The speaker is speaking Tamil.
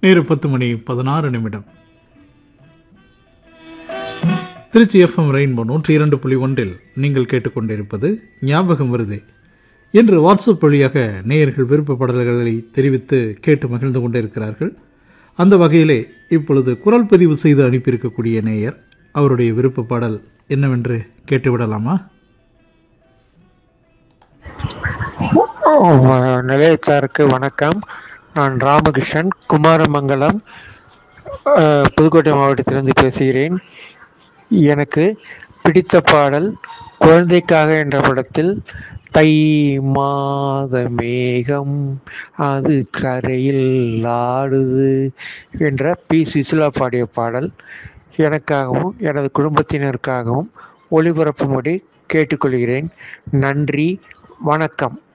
நேரு பத்து மணி பதினாறு நிமிடம் திருச்சி எஃப்எம் ரெயின்போ நூற்றி இரண்டு புள்ளி ஒன்றில் நீங்கள் கேட்டுக்கொண்டிருப்பது ஞாபகம் வருதே இன்று வாட்ஸ்அப் வழியாக நேயர்கள் விருப்ப பாடல்களை தெரிவித்து கேட்டு மகிழ்ந்து கொண்டிருக்கிறார்கள் அந்த வகையிலே இப்பொழுது குரல் பதிவு செய்து அனுப்பியிருக்கக்கூடிய நேயர் அவருடைய விருப்ப பாடல் என்னவென்று கேட்டுவிடலாமா நிலையத்தாருக்கு வணக்கம் நான் ராமகிருஷ்ணன் குமாரமங்கலம் அஹ், புதுக்கோட்டை மாவட்டத்திலிருந்து பேசுகிறேன் எனக்கு பிடித்த பாடல் குழந்தைக்காக என்ற படத்தில் தை மாத மேகம் அது கரையில் ஆடுது என்ற பி சுசிலா பாடிய பாடல் எனக்காகவும் எனது குடும்பத்தினருக்காகவும் ஒளிபரப்பும்படி கேட்டுக்கொள்கிறேன் நன்றி வணக்கம்